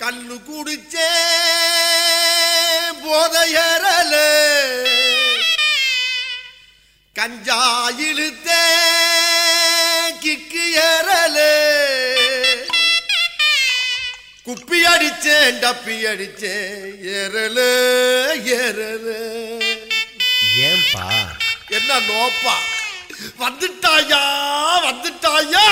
கல்லு குடிச்சே போதையறல கஞ்சா இழுத்தே கிக்கு ஏறல குப்பி அடிச்சேன் டப்பி அடிச்சேன் ஏறல ஏறல ஏன்பா என்ன நோப்பா வந்துட்டாயா வந்துட்டாயா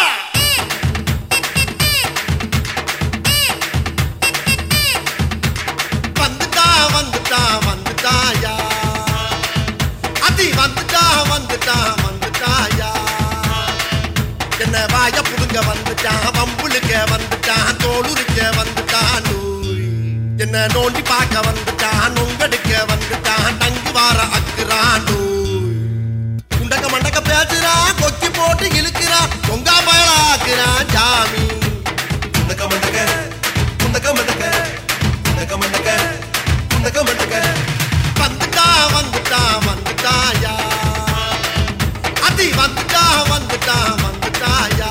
வந்துட்டா வந்துட்டா வந்துட்டாயா அதி வந்துட்டா வந்துட்டா வந்துட்டாயா என்ன வாய புடுங்க வந்துட்டான் வம்புளுக்க வந்துட்டான் தோளுரிக்க வந்துட்டான் நூய். என்ன நோண்டி பார்க்க வந்துட்டான் நொங்கடிக்க வந்துட்டான் டங்கு வார அக்குறான் நூய். குண்டக்க மண்டக்க பேசுறான் கொக்கி போட்டு இழுக்கிறான் பொங்கா பயலாக்குறான் ஜாமி குண்டக்க மண்டக்க குண்டக்க மண்டக்க குண்டக்க மண்டக்க குண்டக்க மண்டக்க வந்துட்டா வந்துட்டா வந்துட்டாயா அதி வந்துட்டா வந்துட்டா வந்துட்டாயா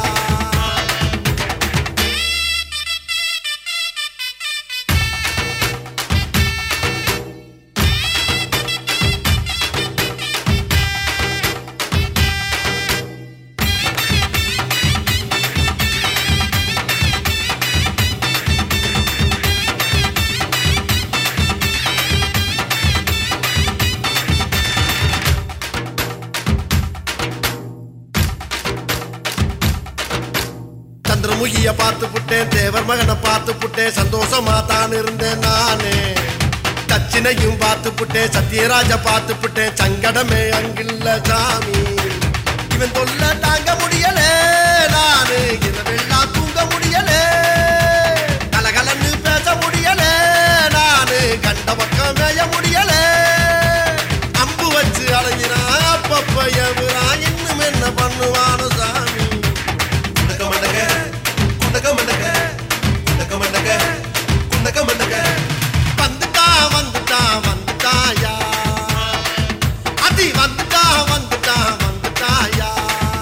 சந்திரமுகிய பார்த்து புட்டேன் தேவர் மகனை பார்த்து புட்டேன் சந்தோஷமா தான் இருந்தேன் நானே தச்சினையும் பார்த்து புட்டேன் சத்யராஜ பார்த்து புட்டேன் சங்கடமே அங்கில்ல சாமி இவன் தொல்ல தாங்க முடியல நானு இரவெல்லாம் தூங்க முடியல கலகலன்னு பேச முடியல நானு கண்ட பக்கம் மேய முடியல அம்பு வச்சு அலைகிறான் அப்பப்ப எவுறான் இன்னும் என்ன பண்ணுவானு சாமி குண்டக்க மண்டக்க குண்டக்க மண்டக்க குண்டக்க மண்டக்க குண்டக்க மண்டக்க வந்துட்டா வந்துட்டா வந்துட்டாயா அதி வந்துட்டா வந்துட்டா வந்துட்டாயா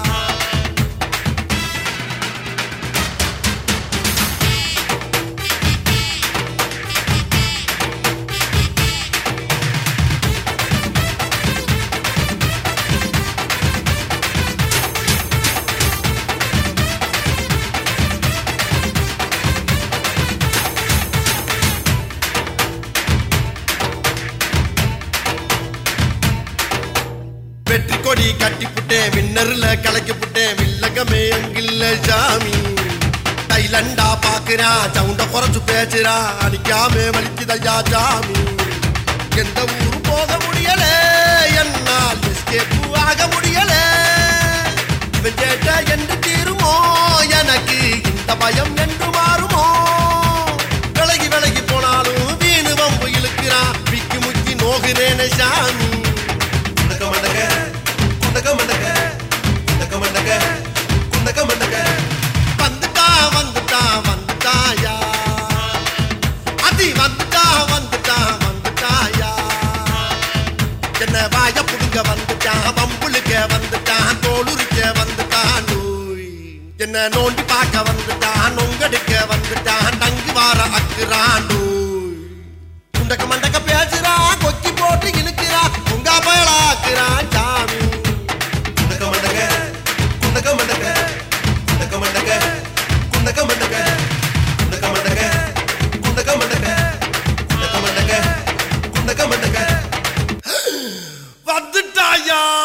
வெற்றி கொடி கட்டி புட்டேன் விண்ணர்ல கலக்கி புட்டேன் வில்லகமே அங்கில்ல சாமி தைலண்டா பாக்குறான் சவுண்ட குறைச்சு பேசுறான் அடிக்காம வலிக்குதையா சாமி எந்த ஊரு போக முடியல என்னால் எஸ்கேப் ஆக முடியல இவன் கேட்ட என்று தீருமோ எனக்கு இந்த பயம் என்று மாறுமோ விலகி விலகி போனாலும் வீணு வம்பு இழுக்கிறான் விக்கி முக்கி நோகுறேனே சாமி குண்டக்க மண்டக்க குண்டக்க மண்டக்க குண்டக்க மண்டக்க குண்டக்க மண்டக்க வந்துட்டா வந்துட்டா வந்துட்டாயா அதி வந்துட்டா வந்துட்டா வந்துட்டாயா என்ன வாய புடுங்க வந்துட்டான் வம்புளுக்க வந்துட்டான் தோளுரிக்க வந்துட்டான் நோய் என்ன நோண்டி பார்க்க வந்துட்டான் நொங்கடிக்க வந்துட்டான் டங்கு வார அக்குறான் நோய் குண்டக்க மண்டக்க பேசுறான் கொக்கி போட்டு இழுக்கிறான் உங்கா பயலாக்குறான் சாமி குண்டக்க மண்டக்க குண்டக்க மண்டக்க குண்டக்க மண்டக்க குண்டக்க மண்டக்க குண்டக்க மண்டக்க குண்டக்க மண்டக்க குண்டக்க மண்டக்க குண்டக்க மண்டக்க வந்துட்டாயா